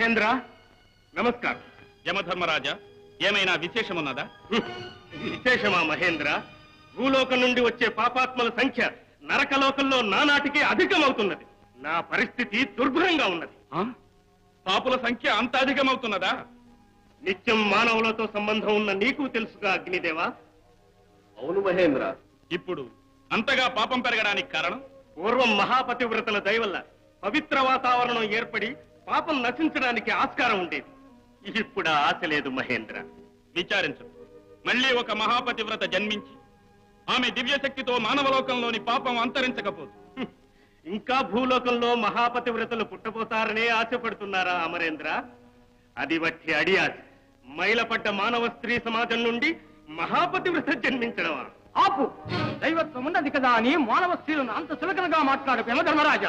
మహేంద్ర నమస్కారం యమధర్మరాజా ఏమైనా విశేషమున్నదా హ్మ్. విశేషమా మహేంద్ర భూలోకం నుండి వచ్చే పాపాత్మల సంఖ్య నరకలోకంలో నానాటికి అధికమవుతున్నది నా పరిస్థితి దుర్భరంగా ఉన్నది ఆ? పాపుల సంఖ్య అంత అధికమవుతున్నదా నిత్యం మానవులతో సంబంధం ఉన్న నీకు తెలుసుగా అగ్నిదేవా అవును మహేంద్ర ఇప్పుడు అంతగా పాపం పెరగడానికి కారణం పూర్వం మహాపతివ్రతల దయవల్ల పవిత్ర వాతావరణం ఏర్పడి పాపం నశించడానికి ఆస్కారం ఉండేది ఇప్పుడు ఆ ఆశ లేదు మహేంద్ర విచారించు మళ్ళీ ఒక మహాపతివ్రత జన్మించి ఆమె దివ్యశక్తితో మానవలోకంలోని పాపం అంతరించకపోదు హ్మ్. ఇంకా భూలోకంలో మహాపతివ్రతలు పుట్టబోతారనే ఆశపడుతున్నారా అమరేంద్ర అది వట్టి అడియాసి మైలపడ్డ మానవ స్త్రీ సమాజం నుండి మహాపతివ్రత జన్మించడమా ఆపు దైవత్వం ఉన్నది కదా అని మానవ స్త్రీలను అంత చులకనగా మాట్లాడు యమధర్మరాజా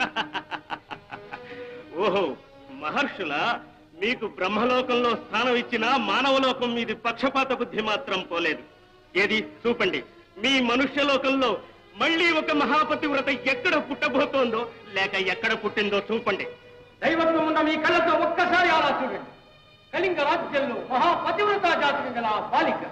ఓహో మహర్షుల మీకు బ్రహ్మలోకంలో స్థానం ఇచ్చిన మానవలోకం మీది పక్షపాత బుద్ధి మాత్రం పోలేదు ఏది చూపండి మీ మనుష్యలోకంలో మళ్ళీ ఒక మహాపతివ్రత ఎక్కడ పుట్టబోతోందో లేక ఎక్కడ పుట్టిందో చూపండి దైవత్వం ఉన్న మీ కళ్ళతో ఒక్కసారి అలా చూడండి కళింగ రాజ్యంలో మహాపతివ్రత జాతకం గల ఆ బాలిక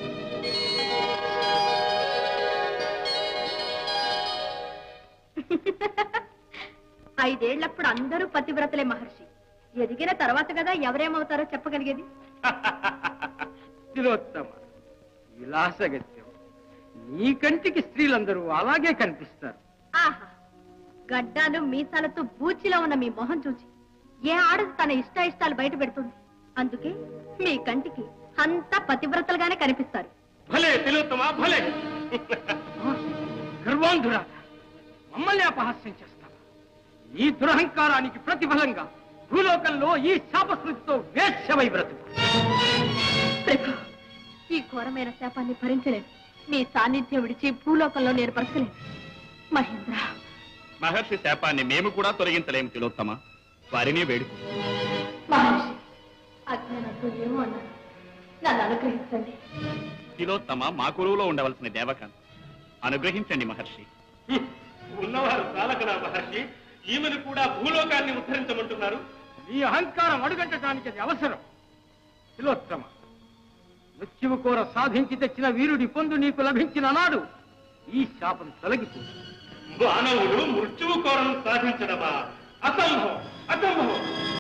ఐదేళ్లప్పుడు అందరూ పతివ్రతలే మహర్షి ఎదిగిన తర్వాత కదా ఎవరేమవుతారో చెప్పగలిగేది తిలోత్తమ విలాసగత్యం నీ కంటికి స్త్రీలందరూ అలాగే కనిపిస్తారు ఆహా గడ్డాలు మీసాలతో బూచిలో ఉన్న మీ మొహం చూచి ఏ ఆడది తన ఇష్ట ఇష్టాలు బయట పెడుతుంది అందుకే మీ కంటికి అంతా పతివ్రతలుగానే కనిపిస్తారు భలే తిలోత్తమా భలే గర్వాంధురా మమ్మల్ని అపహాస్యం చేస్తావా నీ దురహంకారానికి ప్రతిఫలంగా భూలోకంలో ఈ శాపస్మృతితో వేశ్యమై బ్రతుకు ప్రభు ఈ ఘోరమైన శాపాన్ని భరించలేను మీ సాన్నిధ్యం విడిచి భూలోకంలో నేను బ్రతకలేను మహేంద్ర మహర్షి శాపాన్ని మేము కూడా తొలగించలేము తిలోత్తమ వారిని వేడుకు మహర్షి అజ్ఞానంతో ఏమో అన్నాను నన్ను అనుగ్రహించండి తిలోత్తమ మా కురువులో ఉండవలసిన దేవకాంత అనుగ్రహించండి మహర్షి హ్మ్. ఉన్నవారు చాలకనా మహర్షి ఈమెను కూడా భూలోకాన్ని ఉద్ధరించమంటున్నారు నీ అహంకారం అడుగంటడానికి అది అవసరం తిలోత్తమ మృత్యువు కోర సాధించి తెచ్చిన వీరుడి పొందు నీకు లభించిన నాడు ఈ శాపం తొలగిపోతుంది మానవుడు మృత్యువు కోరను సాధించడమా అసంభవం అసంభవం